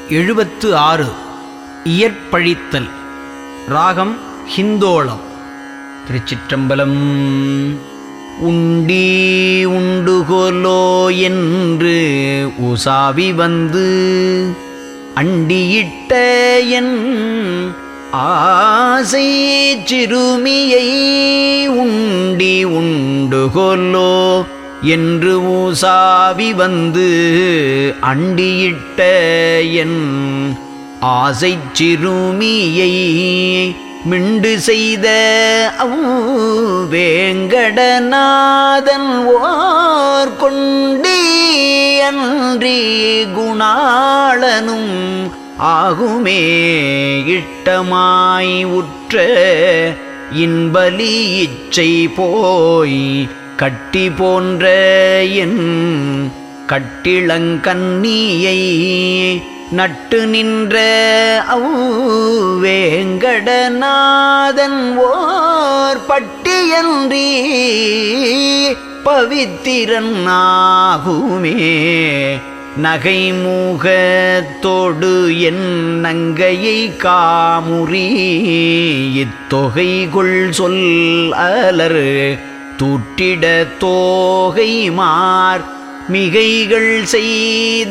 எழுபத்து ஆறு இயற்பழித்தல் ராகம் ஹிந்தோளம் திருச்சிற்றம்பலம் உண்டி உண்டுகோலோ என்று உசாவி வந்து அண்டியிட்ட என் ஆசை சிறுமியை உண்டி உண்டுகொல்லோ என்று ஊசாவி வந்து அண்டியிட்ட என் ஆசை சிறுமியை மிண்டு செய்த அவ் வேங்கடநாதன் ஓர் கொண்டி அன்றி குணாளனும் ஆகுமே இட்டமாய் உற்ற இன்பலி இச்சை போய் கட்டி போன்ற என் கட்டிளங்கன்னியை நட்டு நின்ற அவ் வேங்கடநாதன் ஓர் பட்டியன்றி பவித்திரன் ஆகுமே நகைமுகத்தோடு என் நங்கையை காமுறி இத்தொகைகுள் சொல் அலர் தூற்றிட தோகை மார் மிகைகள் செய்த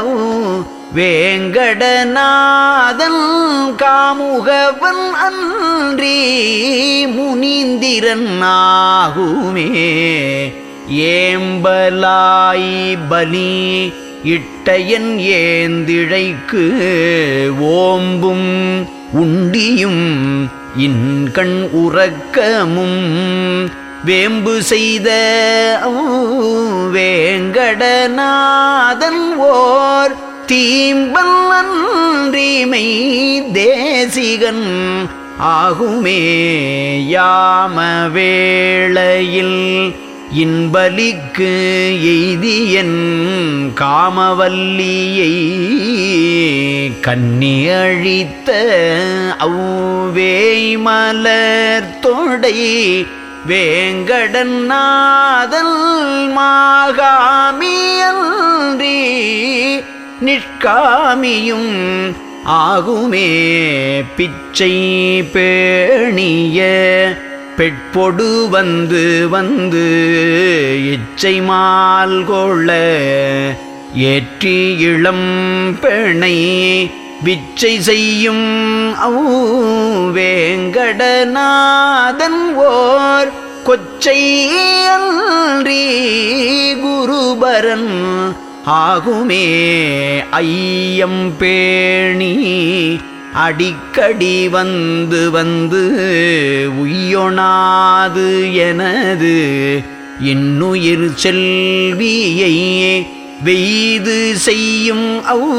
வேங்கடநாதன் காமுகவன் அன்றி முனீந்திரன் ஆகுமே ஏம்பலாய் பலி இட்டயன் ஏந்திழைக்கு ஓம்பும் உண்டியும் இன்கண் உறக்கமும் வேம்பு செய்த வேங்கடநாதன் ஓர் தீம்பல் அன்றிமை தேசிகன் ஆகுமே யாம வேளையில் இன்பலிக்கு எய்தியன் காமவல்லியை கன்னி அழித்த அவ்வேய் மலர் தொடை வேங்கடன் நாதல் மாகாமியன்றி நிஷ்காமியும் ஆகுமே பிச்சை பேணிய பெட்பொடு வந்து வந்து இச்சை மால் கொள்ள ஏற்றி இளம் பெணை விச்சை செய்யும் அவ் வேங்கடநாதன் ஓர் கொச்சை அன்றி குருபரன் ஆகுமே ஐயம் பேணி அடிக்கடி வந்து வந்து உய்யொணாது எனது இன்னுயிர் செல்வியை வெய்து செய்யும் அவ்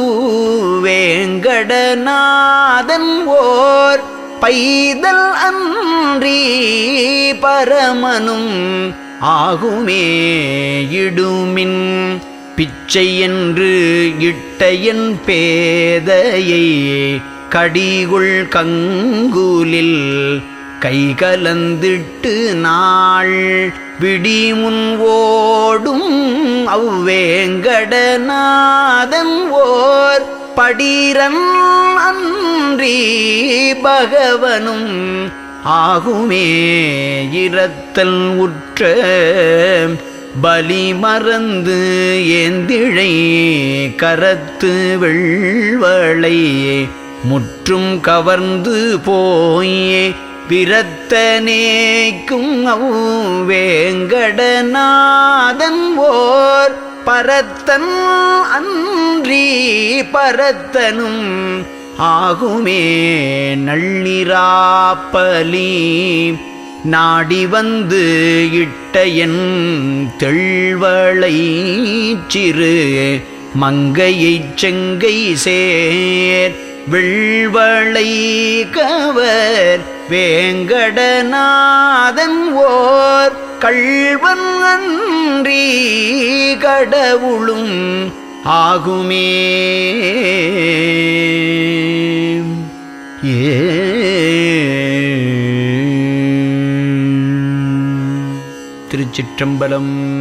வேங்கடநாதன் ஓர் பைதல் அன்றி பரமனும் ஆகுமே இடுமின் பிச்சை என்று இட்டையன் பேதையை கடிகுள் கங்குலில் கை கலந்திட்டு நாள் விடிமுன் ஓடும் அவ்வேங்கடநாதன் ஓர் படிரன் அன்றி பகவனும் ஆகுமே இரத்தல் உற்ற பலி மறந்து ஏந்திழை கரத்து வெள்வளை முற்றும் கவர்ந்து போய் விரத்தனேக்கும் அவ் வேங்கடநாதன் ஓர் பரத்தன் அன்றி பரத்தனும் ஆகுமே நள்ளிராப்பலி நாடி வந்து இட்ட என் தெள்வளை சிறு மங்கையைச் செங்கை சேர் வெள்வளை கவர் வேங்கடநாதன் ஓர் கள்வன் அன்றி கடவுளும் ஆகுமே ஏ திருச்சிற்றம்பலம்